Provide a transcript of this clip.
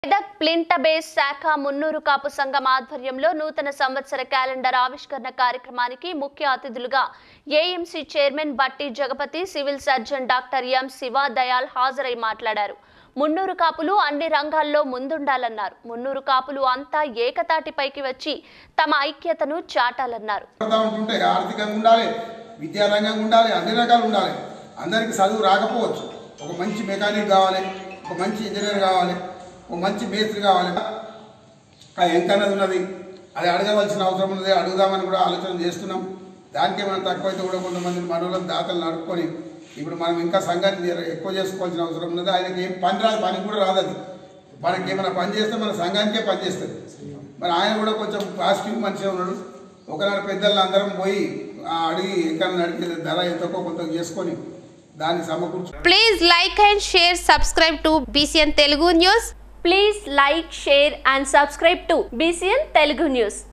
Medak ప్లింట base శాఖ మున్నూరు కాపు సంఘం ఆధ్వర్యంలో నూతన సంవత్సర క్యాలెండర్ ఆవిష్కరణ కార్యక్రమానికి ముఖ్య అతిథులుగా AMC chairman Bhatti Jagapathi civil surgeon doctor M Shiva Dayal హాజరై మాట్లాడారు మున్నూరు కాపులు అన్ని రంగాల్లో ముందుండాలన్నారు మున్నూరు కాపులు అంతా ఏకతాటిపైకి వచ్చి తమ ఐక్యతను చాటాలన్నారు పడతా ఉంటుంటే ఆర్థికంగా ఉండాలి విద్యారంగంగా ఉండాలి అన్ని రకాలు ఉండాలి అందరికీ చదువు రాకపోవచ్చు ఒక మంచి మెకానిక్ కావాలి ఒక మంచి ఇంజనీర్ కావాలి ఒక మంచి మేస్త్రి కావాలి ఆ ఎంకన్నది ఉన్నది అది అడగవలసిన అవసరం ఉన్నది అడుగుదామని కూడా ఆలోచన చేస్తున్నాం దానికి ఏమైనా తక్కువైతే కూడా కొంతమంది మనోళ్ళని దాతలు నడుపుకొని ఇప్పుడు మనం ఇంకా సంఘాన్ని జర ఎక్కువ చేసుకోవాల్సిన అవసరం ఉన్నది ఆయనకి ఏం పని రాదు పని కూడా రాదు అది మనకి ఏమైనా పని చేస్తే మన సంఘానికే పని చేస్తుంది మరి ఆయన కూడా కొంచెం పాజిటివ్ మనిషి ఉన్నాడు ఒకనాడు పెద్దలు అందరం పోయి ఆ అడిగి ఎక్కడ నడిపి ధర ఎంతకో కొంత చేసుకొని దాన్ని సమకూర్చు Please like and share, subscribe to BCN Telugu News. Please like share and subscribe to BCN Telugu news